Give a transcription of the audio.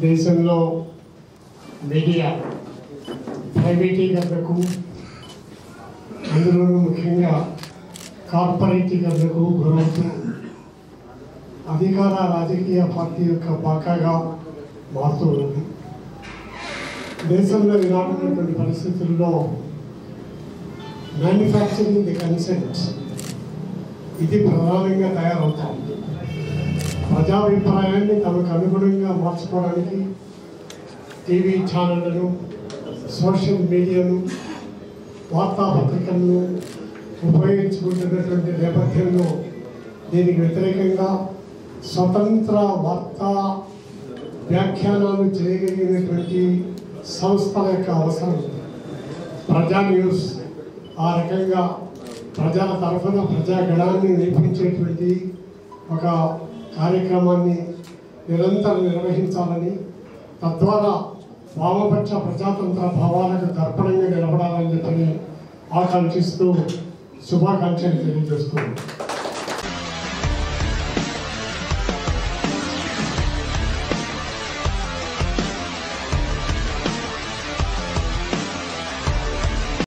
దేశంలో మీడియా ప్రైవేటీకరణకు అందులోనూ ముఖ్యంగా కార్పొరేటీకరణకు గురవుతూ అధికార రాజకీయ పార్టీ యొక్క బాకాగా మారుతూ ఉంది దేశంలో ఇలాంటి పరిస్థితుల్లో మ్యానుఫ్యాక్చరింగ్ ది కన్సెంట్ ఇది ప్రధానంగా తయారవుతుంది ప్రజాభిప్రాయాన్ని తమకు అనుగుణంగా మార్చుకోవడానికి టీవీ ఛానళ్లను సోషల్ మీడియాను వార్తాపత్రికలను ఉపయోగించుకుంటున్నటువంటి నేపథ్యంలో దీనికి వ్యతిరేకంగా స్వతంత్ర వార్తా వ్యాఖ్యానాలు చేయగలిగినటువంటి సంస్థల యొక్క అవసరం ఉంది. ప్రజా న్యూస్ ఆ రకంగా ప్రజల తరఫున ప్రజాగణాన్ని నిర్మించేటువంటి ఒక కార్యక్రమాన్ని నిరంతరం నిర్వహించాలని తద్వారా వామపక్ష ప్రజాతంత్ర భావాలకు దర్పణంగా నిలబడాలని చెప్పని ఆకాంక్షిస్తూ శుభాకాంక్షలు తెలియజేస్తున్నాను